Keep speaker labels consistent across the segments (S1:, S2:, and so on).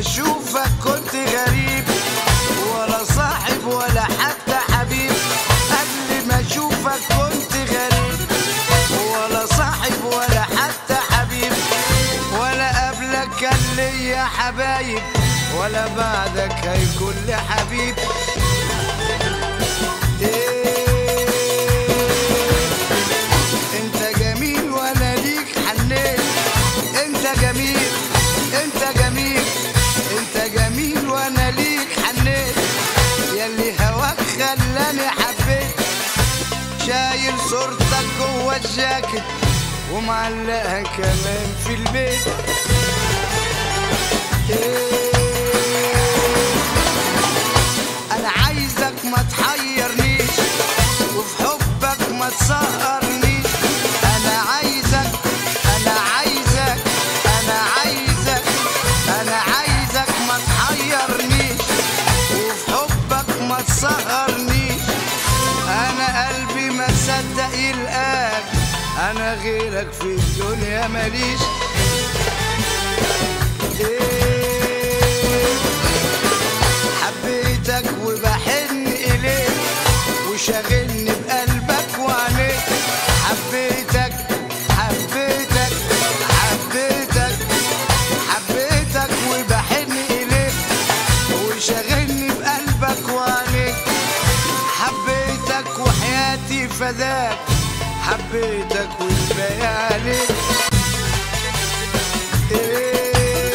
S1: اشوفك كنت غريب ولا صاحب ولا حتى حبيب قبل ما اشوفك كنت غريب ولا صاحب ولا حتى حبيب ولا قبلك كان ليا حبايب ولا بعدك هيكون لي حبيب إيه انت جميل وانا ليك حنيت انت جميل انت جميل انت جميل وانا ليك حنيت ياللي هواك خلاني حبيت شايل صورتك جوه الجاكيت ومعلقها كمان في البيت إيه انا عايزك ما تحيرنيش وفي حبك ما تسهرنيش انا عايزك انا عايزك انا عايزك انا عايزك ما تحيرنيش وفي حبك ما تسهرنيش انا قلبي ما صدق يلقاك انا غيرك في الدنيا ماليش إيه حبيتك وبحن إليك وشاغلني بقلبك وعينيك حبيتك حبيتك حبيتك حبيتك وبحن إليك وشاغلني بقلبك وعينيك حبيتك وحياتي فداك حبيتك والباقي عليك إيه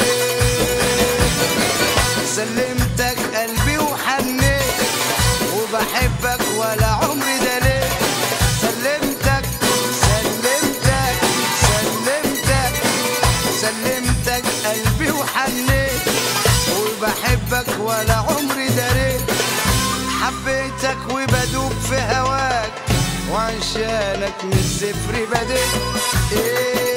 S1: سلمتك قلبي وحنيت وبحبك ولا عمري دليت سلمتك سلمتك سلمتك سلمتك قلبي وحنيت وبحبك ولا عمري دريت حبيتك وبدوب في هواك وعشانك من الصفر بديت إيه